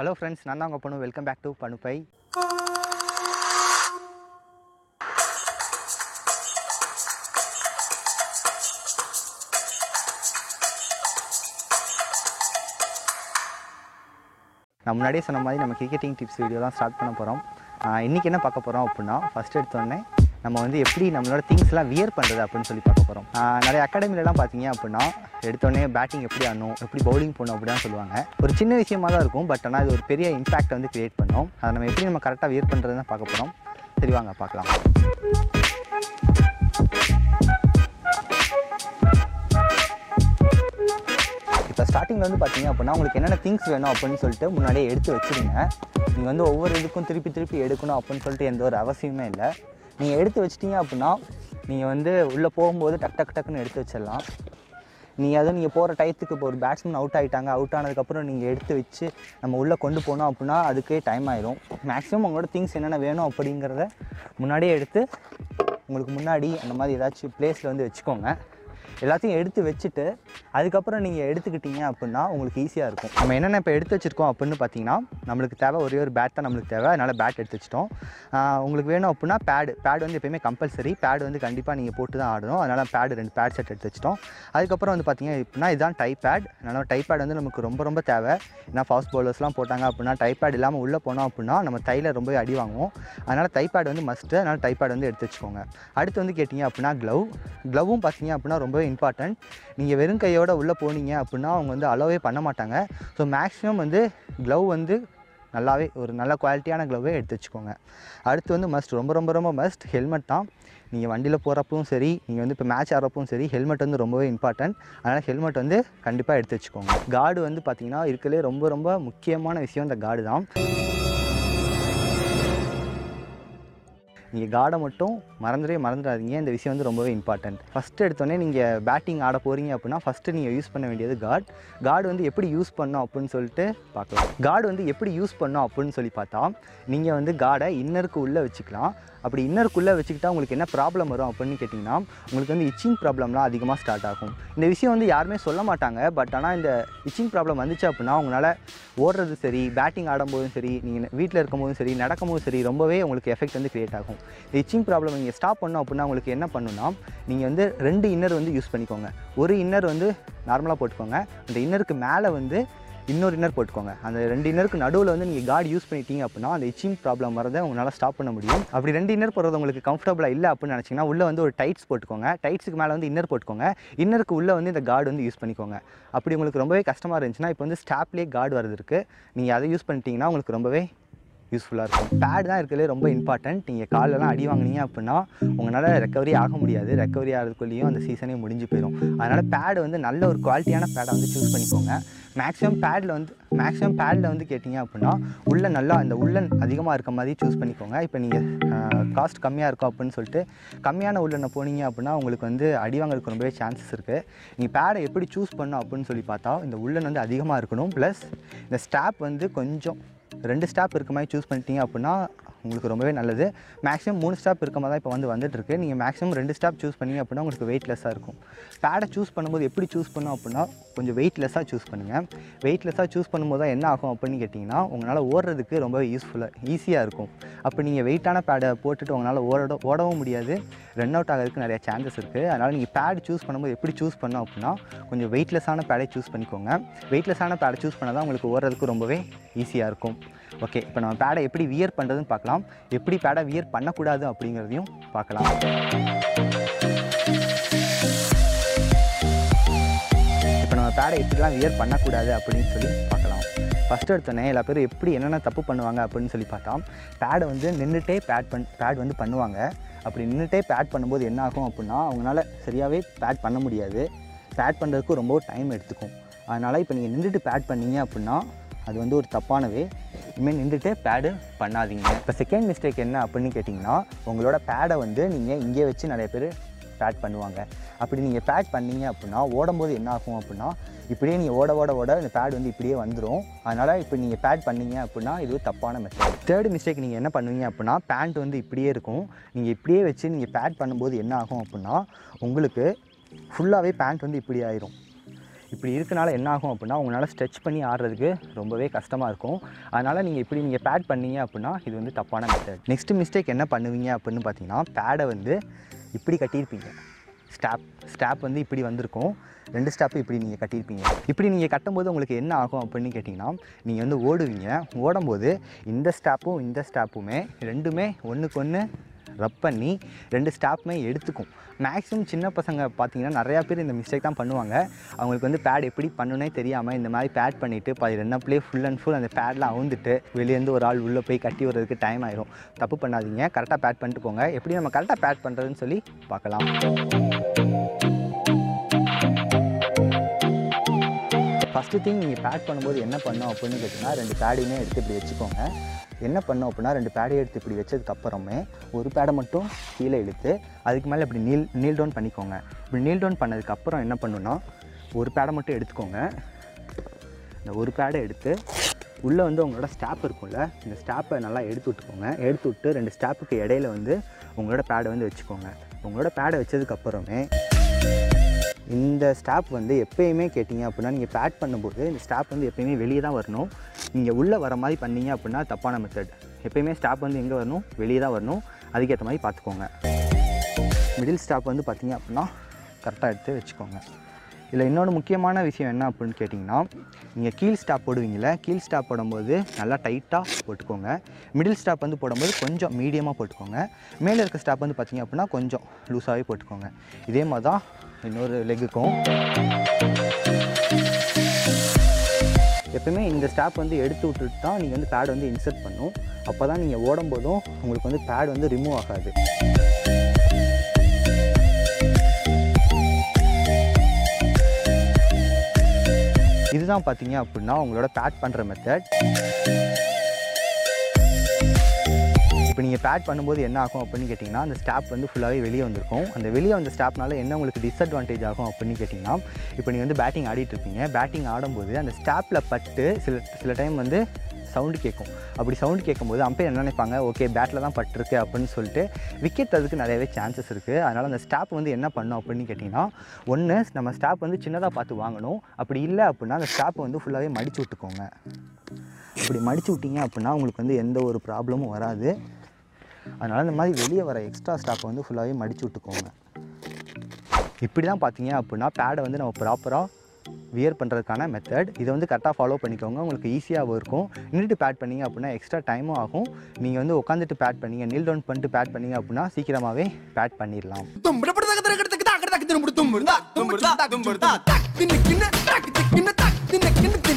hello friends நான் தான் உங்கள் பொண்ணு வெல்கம் பேக் டு பணுப்பை நான் முன்னாடியே சொன்ன மாதிரி நம்ம கிரிக்கெட்டிங் டிப்ஸ் வீடியோ தான் ஸ்டார்ட் பண்ண போகிறோம் இன்றைக்கி என்ன பார்க்க போகிறோம் அப்படின்னா ஃபஸ்ட் எடுத்தோடனே நம்ம வந்து எப்படி நம்மளோட திங்ஸ்லாம் வியர் பண்ணுறது அப்படின்னு சொல்லி பார்க்க போகிறோம் நிறைய அகாடமிலலாம் பார்த்தீங்க அப்படின்னா எடுத்தோடனே பேட்டிங் எப்படி ஆடணும் எப்படி பவுலிங் போடணும் அப்படின்னு சொல்லுவாங்க ஒரு சின்ன விஷயமா தான் இருக்கும் பட் ஆனால் இது ஒரு பெரிய இம்பாக்ட் வந்து கிரியேட் பண்ணோம் அதை நம்ம எப்படி நம்ம கரெக்டாக வியர் பண்ணுறதுன்னு பார்க்க போகிறோம் சரி வாங்க பார்க்கலாம் இப்போ ஸ்டார்டிங்கில் வந்து பார்த்தீங்க அப்படின்னா உங்களுக்கு என்னென்ன திங்ஸ் வேணும் அப்படின்னு சொல்லிட்டு முன்னாடியே எடுத்து வச்சுருங்க நீங்கள் வந்து ஒவ்வொரு இதுக்கும் திருப்பி திருப்பி எடுக்கணும் அப்படின்னு சொல்லிட்டு எந்த ஒரு அவசியமே இல்லை நீங்கள் எடுத்து வச்சிட்டீங்க அப்படின்னா நீங்கள் வந்து உள்ளே போகும்போது டக் டக் டக்குன்னு எடுத்து வச்சிடலாம் நீங்கள் அதுவும் நீங்கள் போகிற டயத்துக்கு இப்போ ஒரு பேட்ஸ்மேன் அவுட் ஆகிட்டாங்க அவுட் ஆனதுக்கப்புறம் நீங்கள் எடுத்து வச்சு நம்ம உள்ளே கொண்டு போனோம் அப்படின்னா அதுக்கே டைம் ஆயிரும் மேக்ஸிமம் உங்களோட திங்ஸ் என்னென்ன வேணும் அப்படிங்கிறத முன்னாடியே எடுத்து உங்களுக்கு முன்னாடி அந்த மாதிரி ஏதாச்சும் பிளேஸில் வந்து வச்சுக்கோங்க எல்லாத்தையும் எடுத்து வச்சுட்டு அதுக்கப்புறம் நீங்கள் எடுத்துக்கிட்டீங்க அப்படின்னா உங்களுக்கு ஈஸியாக இருக்கும் நம்ம என்னென்ன இப்போ எடுத்து வச்சுருக்கோம் அப்படின்னு பார்த்தீங்கன்னா நம்மளுக்கு தேவை ஒரே ஒரு பேட் தான் நம்மளுக்கு தேவை அதனால் பேட் எடுத்து வச்சிட்டோம் ஆஹ் உங்களுக்கு வேணும் அப்படின்னா பேடு பேடு வந்து எப்பயுமே கம்பல்சரி பேடு வந்து கண்டிப்பாக நீங்கள் போட்டு தான் ஆடணும் அதனால் பேடு ரெண்டு பேட் செட் எடுத்து வச்சிட்டோம் அதுக்கப்புறம் வந்து பார்த்தீங்க அப்படின்னா இதுதான் டைப் பேட் அதனால் டைப் பேட் வந்து நமக்கு ரொம்ப ரொம்ப தேவை ஏன்னா ஃபாஸ்ட் பவுலர்ஸ்லாம் போட்டாங்க அப்படின்னா டைப் பேட் இல்லாமல் உள்ளே போனோம் அப்படின்னா நம்ம தையில் ரொம்ப அடி வாங்குவோம் அதனால் டைப் பேட் வந்து மஸ்ட்டு அதனால் டைப் பேட் வந்து எடுத்து வச்சுக்கோங்க அடுத்து வந்து கேட்டிங்க அப்படின்னா க்ளவ் க்ளவும் பார்த்தீங்க அப்படின்னா ரொம்பவே இம்பார்ட்டன்ட் நீங்கள் வெறும் கையோட உள்ளே போனீங்க அப்படின்னா அவங்க வந்து அலோவே பண்ண மாட்டாங்க ஸோ மேக்ஸிமம் வந்து க்ளவ் வந்து நல்லாவே ஒரு நல்ல குவாலிட்டியான க்ளவ்வே எடுத்து வச்சுக்கோங்க அடுத்து வந்து மஸ்ட் ரொம்ப ரொம்ப ரொம்ப மஸ்ட் ஹெல்மெட் தான் நீங்கள் வண்டியில் போகிறப்பவும் சரி நீங்கள் வந்து இப்போ மேட்ச் ஆடுறப்பவும் சரி ஹெல்மெட் வந்து ரொம்பவே இம்பார்ட்டன்ட் அதனால் ஹெல்மெட் வந்து கண்டிப்பாக எடுத்து வச்சுக்கோங்க கார்டு வந்து பார்த்திங்கன்னா இருக்கலே ரொம்ப ரொம்ப முக்கியமான விஷயம் இந்த கார்டு தான் நீங்கள் கார்டை மட்டும் மறந்துடவே மறந்துடாதீங்க இந்த விஷயம் வந்து ரொம்பவே இம்பார்ட்டன்ட் ஃபஸ்ட்டு எடுத்தோடனே நீங்கள் பேட்டிங் ஆட போகிறீங்க அப்படின்னா ஃபஸ்ட்டு நீங்கள் யூஸ் பண்ண வேண்டியது கார்டு கார்டு வந்து எப்படி யூஸ் பண்ணோம் அப்படின்னு சொல்லிட்டு பார்க்கலாம் கார்டு வந்து எப்படி யூஸ் பண்ணோம் அப்படின்னு சொல்லி பார்த்தா நீங்கள் வந்து கார்டை இன்னருக்கு உள்ளே வச்சுக்கலாம் அப்படி இன்னருக்குள்ளே வச்சுக்கிட்டா உங்களுக்கு என்ன ப்ராப்ளம் வரும் அப்படின்னு கேட்டிங்கன்னா உங்களுக்கு வந்து இச்சிங் ப்ராப்ளம்லாம் அதிகமாக ஸ்டார்ட் ஆகும் இந்த விஷயம் வந்து யாருமே சொல்ல மாட்டாங்க பட் ஆனால் இந்த இச்சிங் ப்ராப்ளம் வந்துச்சு அப்படின்னா உங்களால் ஓடுறது சரி பேட்டிங் ஆடும்போதும் சரி நீங்கள் வீட்டில் இருக்கும்போதும் சரி நடக்கும்போதும் சரி ரொம்பவே உங்களுக்கு எஃபெக்ட் வந்து க்ரியேட் ஆகும் இந்த இச்சிங் ப்ராப்ளம் நீங்கள் ஸ்டாப் பண்ணோம் அப்படின்னா உங்களுக்கு என்ன பண்ணுன்னா நீங்கள் வந்து ரெண்டு இன்னர் வந்து யூஸ் பண்ணிக்கோங்க ஒரு இன்னர் வந்து நார்மலாக போட்டுக்கோங்க அந்த இன்னருக்கு மேலே வந்து இன்னொரு இன்னர் போட்டுக்கோங்க அந்த ரெண்டு இன்னருக்கு நடுவில் வந்து நீங்கள் கார்டு யூஸ் பண்ணிட்டீங்க அப்படின்னா அந்த இச்சிங் ப்ராப்ளம் வரதை உங்களால் ஸ்டாப் பண்ண முடியும் அப்படி ரெண்டு இன்னர் போடுறது உங்களுக்கு கம்ஃபர்டபுளாக இல்லை அப்படின்னு நினச்சிங்கன்னா உள்ளே வந்து ஒரு டைட்ஸ் போட்டுக்கோங்க டைட்ஸுக்கு மேலே வந்து இன்னர் போட்டுக்கோங்க இன்னருக்கு உள்ளே வந்து இந்த கார்டு வந்து யூஸ் பண்ணிக்கோங்க அப்படி உங்களுக்கு ரொம்பவே கஷ்டமாக இருந்துச்சுன்னா இப்போ வந்து ஸ்டாப்லேயே கார்டு வரது இருக்குது நீங்கள் அதை யூஸ் பண்ணிட்டீங்கன்னா உங்களுக்கு ரொம்பவே யூஸ்ஃபுல்லாக இருக்கும் பேட் தான் இருக்கிறதுலே ரொம்ப இம்பார்ட்டன்ட் நீங்கள் காலெல்லாம் அடி வாங்குனீங்க அப்படின்னா உங்களால் ரெக்கவரி ஆக முடியாது ரெக்கவரி ஆகிறதுக்குள்ளேயும் அந்த சீசனே முடிஞ்சு போயிடும் அதனால் பேடு வந்து நல்ல ஒரு குவாலிட்டியான பேடை வந்து சூஸ் பண்ணிக்கோங்க மேக்ஸிமம் பேடில் வந்து மேக்ஸிமம் பேடில் வந்து கேட்டிங்க அப்படின்னா உள்ள நல்லா அந்த உள்ளன் அதிகமாக இருக்க மாதிரி சூஸ் பண்ணிக்கோங்க இப்போ நீங்கள் காஸ்ட் கம்மியாக இருக்கும் அப்படின்னு சொல்லிட்டு கம்மியான உள்ளனை போனீங்க அப்படின்னா உங்களுக்கு வந்து அடி வாங்குறதுக்கு ரொம்பவே சான்சஸ் இருக்குது நீங்கள் பேடை எப்படி சூஸ் பண்ணணும் அப்படின்னு சொல்லி பார்த்தா இந்த உள்ளன் வந்து அதிகமாக இருக்கணும் ப்ளஸ் இந்த ஸ்டாப் வந்து கொஞ்சம் ரெண்டு ஸ்டாப் இருக்க மாதிரி சூஸ் பண்ணிட்டீங்க அப்படின்னா உங்களுக்கு ரொம்பவே நல்லது மேக்ஸிமம் மூணு ஸ்டாப் இருக்க மாதிரி தான் இப்போ வந்து வந்துட்டுருக்கு நீங்கள் மேக்ஸிமம் ரெண்டு ஸ்டாப் சூஸ் பண்ணீங்க அப்படின்னா உங்களுக்கு வெயிட்லெஸ்ஸாக இருக்கும் பேடை சூஸ் பண்ணும்போது எப்படி சூஸ் பண்ணோம் அப்படின்னா கொஞ்சம் வெயிட்லெஸ்ஸாக சூஸ் பண்ணுங்கள் வெயிட்லெஸ்ஸாக சூஸ் பண்ணும்போது தான் என்ன ஆகும் அப்படின்னு கேட்டிங்கன்னா உங்களால் ஓடுறதுக்கு ரொம்பவே யூஸ்ஃபுல்லாக ஈஸியாக இருக்கும் அப்போ நீங்கள் வெயிட்டான பேடை போட்டுட்டு உங்களால் ஓட ஓடவும் முடியாது ரன் அவுட் ஆகிறதுக்கு நிறைய சான்சஸ் இருக்குது அதனால் நீங்கள் பேட் சூஸ் பண்ணும்போது எப்படி சூஸ் பண்ணோம் அப்படின்னா கொஞ்சம் வெயிட்லெஸ்ஸான பேடை சூஸ் பண்ணிக்கோங்க வெயிட்லெஸ்ஸான பேடை சூஸ் பண்ணால் தான் உங்களுக்கு ஓடுறதுக்கு ரொம்பவே ஈஸியாக இருக்கும் ஓகே இப்போ நம்ம பேடை எப்படி வியர் பண்ணுறதுன்னு பார்க்கலாம் எப்படி பேடை வியர் பண்ணக்கூடாது அப்படிங்கிறதையும் பார்க்கலாம் இப்போ நம்ம பேடை எப்படிலாம் வியர் பண்ணக்கூடாது அப்படின்னு சொல்லி பார்க்கலாம் ஃபஸ்ட்டு எடுத்தோடனே எல்லா பேரும் எப்படி என்னென்ன தப்பு பண்ணுவாங்க அப்படின்னு சொல்லி பார்த்தா பேடை வந்து நின்றுட்டே பேட் பண் பேட் வந்து பண்ணுவாங்க அப்படி நின்றுட்டே பேட் பண்ணும்போது என்ன ஆகும் அப்படின்னா அவங்களால சரியாகவே பேட் பண்ண முடியாது பேட் பண்ணுறதுக்கு ரொம்ப டைம் எடுத்துக்கும் அதனால் இப்போ நீங்கள் நின்றுட்டு பேட் பண்ணீங்க அப்படின்னா அது வந்து ஒரு தப்பானவே இனிமேல் நின்றுட்டு பேடு பண்ணாதீங்க இப்போ செகண்ட் மிஸ்டேக் என்ன அப்படின்னு கேட்டிங்கன்னா உங்களோட பேடை வந்து நீங்கள் இங்கே வச்சு நிறைய பேர் பேட் பண்ணுவாங்க அப்படி நீங்கள் பேட் பண்ணீங்க அப்படின்னா ஓடும்போது என்ன ஆகும் அப்படின்னா இப்படியே நீங்கள் ஓட ஓட ஓட இந்த பேட் வந்து இப்படியே வந்துடும் அதனால் இப்போ நீங்கள் பேட் பண்ணீங்க அப்படின்னா இது ஒரு தப்பான மெத்தட் தேர்ட் மிஸ்டேக் நீங்கள் என்ன பண்ணுவீங்க அப்படின்னா பேண்ட் வந்து இப்படியே இருக்கும் நீங்கள் இப்படியே வச்சு நீங்கள் பேட் பண்ணும்போது என்ன ஆகும் அப்படின்னா உங்களுக்கு ஃபுல்லாகவே பேண்ட் வந்து இப்படி ஆயிரும் இப்படி இருக்கனால என்ன ஆகும் அப்படின்னா உங்களால் ஸ்ட்ரெச் பண்ணி ஆடுறதுக்கு ரொம்பவே கஷ்டமாக இருக்கும் அதனால் நீங்கள் இப்படி நீங்கள் பேட் பண்ணீங்க அப்படின்னா இது வந்து தப்பான மெத்தட் நெக்ஸ்ட் மிஸ்டேக் என்ன பண்ணுவீங்க அப்படின்னு பார்த்தீங்கன்னா பேடை வந்து இப்படி கட்டியிருப்பீங்க ஸ்டாப் ஸ்டாப் வந்து இப்படி வந்திருக்கும் ரெண்டு ஸ்டாப்பு இப்படி நீங்கள் கட்டியிருப்பீங்க இப்படி நீங்கள் கட்டும்போது உங்களுக்கு என்ன ஆகும் அப்படின்னு கேட்டிங்கன்னா நீங்கள் வந்து ஓடுவீங்க ஓடும்போது இந்த ஸ்டாப்பும் இந்த ஸ்டாப்புமே ரெண்டுமே ஒன்றுக்கு ஒன்று ரப் பண்ணி ரெண்டு ஸ்டாப்புமே எடுத்துக்கும் மேக்ஸிமம் சின்ன பசங்க பார்த்தீங்கன்னா நிறையா பேர் இந்த மிஸ்டேக் தான் பண்ணுவாங்க அவங்களுக்கு வந்து பேட் எப்படி பண்ணணுனே தெரியாமல் இந்த மாதிரி பேட் பண்ணிவிட்டு பாதி ரெண்டப்லேயே ஃபுல் அண்ட் ஃபுல் அந்த பேட்லாம் அவுந்துட்டு வெளியேருந்து ஒரு ஆள் உள்ளே போய் கட்டி வர்றதுக்கு டைம் ஆயிரும் தப்பு பண்ணாதீங்க கரெக்டாக பேட் பண்ணிட்டு போங்க எப்படி நம்ம கரெக்டாக பேட் பண்ணுறதுன்னு சொல்லி பார்க்கலாம் ஃபஸ்ட்டு திங் நீங்கள் பேட் பண்ணும்போது என்ன பண்ணோம் அப்படின்னு கேட்டிங்கன்னா ரெண்டு பேடையுமே எடுத்து இப்படி வச்சுக்கோங்க என்ன பண்ணோம் அப்படின்னா ரெண்டு பேடையை எடுத்து இப்படி வச்சதுக்கப்புறமே ஒரு பேடை மட்டும் கீழே இழுத்து அதுக்கு மேலே இப்படி நீல் நீல் டவுன் பண்ணிக்கோங்க இப்படி நீல் டவுன் பண்ணதுக்கப்புறம் என்ன பண்ணுன்னா ஒரு பேடை மட்டும் எடுத்துக்கோங்க இந்த ஒரு பேடை எடுத்து உள்ளே வந்து உங்களோட ஸ்டாப் இருக்கும்ல இந்த ஸ்டாப்பை நல்லா எடுத்து விட்டுக்கோங்க எடுத்து விட்டு ரெண்டு ஸ்டாப்புக்கு இடையில வந்து உங்களோட பேடை வந்து வச்சுக்கோங்க உங்களோட பேடை வச்சதுக்கப்புறமே இந்த ஸ்டாப் வந்து எப்பயுமே கேட்டிங்க அப்படின்னா நீங்கள் பேட் பண்ணும்போது இந்த ஸ்டாப் வந்து எப்பயுமே வெளியே தான் வரணும் நீங்கள் உள்ளே வர மாதிரி பண்ணீங்க அப்படின்னா தப்பான மெத்தட் எப்பயுமே ஸ்டாப் வந்து எங்கே வரணும் வெளியே தான் வரணும் அதுக்கேற்ற மாதிரி பார்த்துக்கோங்க மிடில் ஸ்டாப் வந்து பார்த்தீங்க அப்படின்னா கரெக்டாக எடுத்து வச்சுக்கோங்க இதில் இன்னொன்று முக்கியமான விஷயம் என்ன அப்படின்னு கேட்டிங்கன்னா நீங்கள் கீழ் ஸ்டாப் போடுவீங்களே கீழ் ஸ்டாப் போடும்போது நல்லா டைட்டாக போட்டுக்கோங்க மிடில் ஸ்டாப் வந்து போடும்போது கொஞ்சம் மீடியமாக போட்டுக்கோங்க மேலே இருக்க ஸ்டாப் வந்து பார்த்தீங்க அப்படின்னா கொஞ்சம் லூஸாகவே போட்டுக்கோங்க இதே மாதிரி தான் இன்னொரு லெக்குக்கும் எப்பவுமே இந்த ஸ்டாப் வந்து எடுத்து விட்டுட்டு தான் நீங்கள் வந்து பேட் வந்து இன்சர்ட் பண்ணும் அப்போ தான் நீங்கள் ஓடும்போதும் உங்களுக்கு வந்து பேட் வந்து ரிமூவ் ஆகாது இதுதான் பார்த்தீங்க அப்படின்னா உங்களோட பேட் பண்ணுற மெத்தட் இப்போ நீங்கள் பேட் பண்ணும்போது என்ன ஆகும் அப்படின்னு கேட்டிங்கன்னா அந்த ஸ்டாப் வந்து ஃபுல்லாகவே வெளியே வந்திருக்கும் அந்த வெளியே வந்த ஸ்டாப்னால என்ன உங்களுக்கு டிஸ்அட்வான்டேஜ் ஆகும் அப்படின்னு கேட்டிங்கன்னா இப்போ நீங்கள் வந்து பேட்டிங் ஆடிட்டு இருப்பீங்க பேட்டிங் ஆடும்போது அந்த ஸ்டாப்பில் பட்டு சில சில டைம் வந்து சவுண்டு கேட்கும் அப்படி சவுண்டு கேட்கும்போது அம்பையர் என்ன நினைப்பாங்க ஓகே பேட்டில் தான் பட்டிருக்கு அப்படின்னு சொல்லிட்டு விக்கெட் அதுக்கு நிறையவே சான்சஸ் இருக்குது அதனால் அந்த ஸ்டாப் வந்து என்ன பண்ணும் அப்படின்னு கேட்டிங்கன்னா ஒன்று நம்ம ஸ்டாப் வந்து சின்னதாக பார்த்து வாங்கணும் அப்படி இல்லை அப்படின்னா அந்த ஸ்டாப்பை வந்து ஃபுல்லாகவே மடிச்சு விட்டுக்கோங்க அப்படி மடிச்சு விட்டீங்க அப்படின்னா உங்களுக்கு வந்து எந்த ஒரு ப்ராப்ளமும் வராது அதனால் இந்த மாதிரி வெளியே வர எக்ஸ்ட்ரா ஸ்டாப்பை வந்து ஃபுல்லாகவே மடிச்சு விட்டுக்கோங்க இப்படி தான் பார்த்தீங்க அப்படின்னா பேடை வந்து நம்ம ப்ராப்பராக வியர் பண்ணுறதுக்கான மெத்தட் இதை வந்து கரெக்டாக ஃபாலோ பண்ணிக்கோங்க உங்களுக்கு ஈஸியாகவும் இருக்கும் நின்றுட்டு பேட் பண்ணீங்க அப்படின்னா எக்ஸ்ட்ரா டைமும் ஆகும் நீங்கள் வந்து உட்காந்துட்டு பேட் பண்ணீங்க நீல் டவுன் பண்ணிட்டு பேட் பண்ணீங்க அப்படின்னா சீக்கிரமாகவே பேட் பண்ணிடலாம் தும்புடு